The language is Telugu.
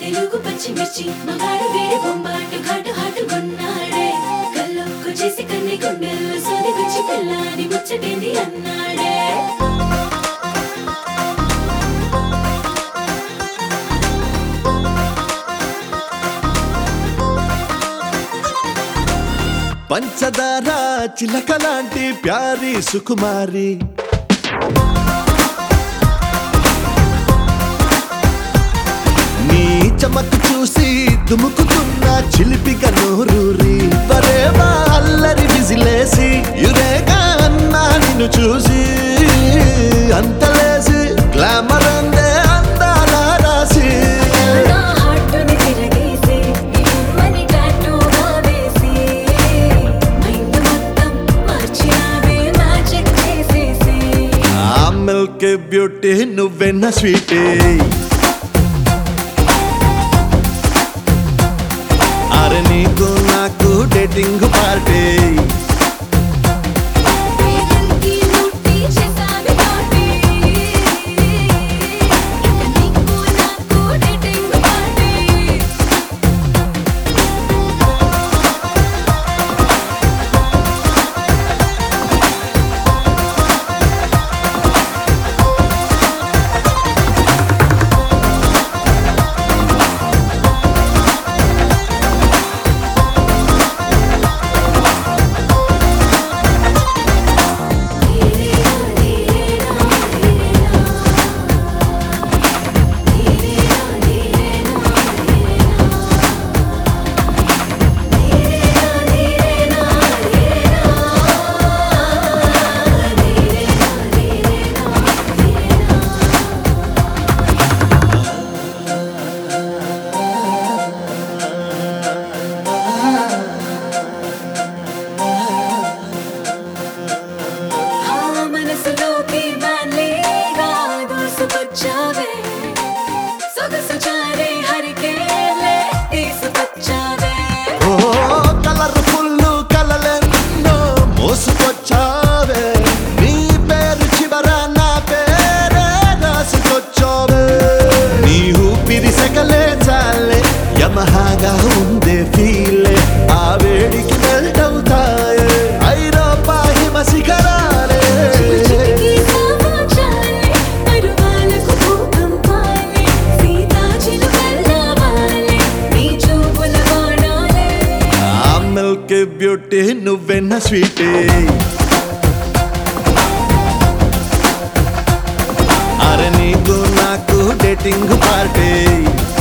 తెలుగు పచ్చిమిర్చి మగాడు వీడి బొంబాటు ఘాటు హాటు కొన్నాడే కల్లోకు చేసి కన్ని గుండెల్లో సోది గుచ్చి పిల్లాని ముచ్చటేంది అన్నాడే పంచదార చిలక లాంటి ప్యారి సుకుమారి నీ చమకు చూసి దుముకుతున్న చిలిపిక నోరూరి పరేవా అల్లరి విజిలేసి యురేగా అన్నా నిన్ను చూసి అంతలేసి గ్లామర్ అందే అందాల రాసి నా హార్టుని తిరగేసి నీ బొమ్మని టాటూగా వేసి మైండ్ మొత్తం మార్చినావే మ్యాజిక్ చేసేసి ఆ మిల్క్ బ్యూటీ నువ్వెన్న స్వీటే అరే నీకు నాకు డేటింగ్ పార్టీ వేగంకి ముట్టి చేసావి పార్టీ ఇక నీకు నాకు డేటింగ్ పార్టీ ఆ మనసులోకి బాలేగా దూసుకొచ్చావే సొగసు చారే హరికేలే తీసుకొచ్చావే ఓ కలర్ఫుల్ కలలెన్నో మోసుకొచ్చావే నీ పేరు చివర నా పేరే రాసుకొచ్చావే నీ ఊపిరి సెకలే చాలే యమహాగా ఉందే ఫీలే ఆ వేడికి మెల్ట్ అవుతాయే ఐరోపా హిమ శిఖరాలే చిటికి సమాచాలే పరువాలకు భూకంపాలే సీతాచిలుకల్లావాలే నీ చూపుల బాణాలే ఆ మిల్క్ బ్యూటీ నువ్వెన్న స్వీటే అరే నీకు నాకు డేటింగ్ పార్టీ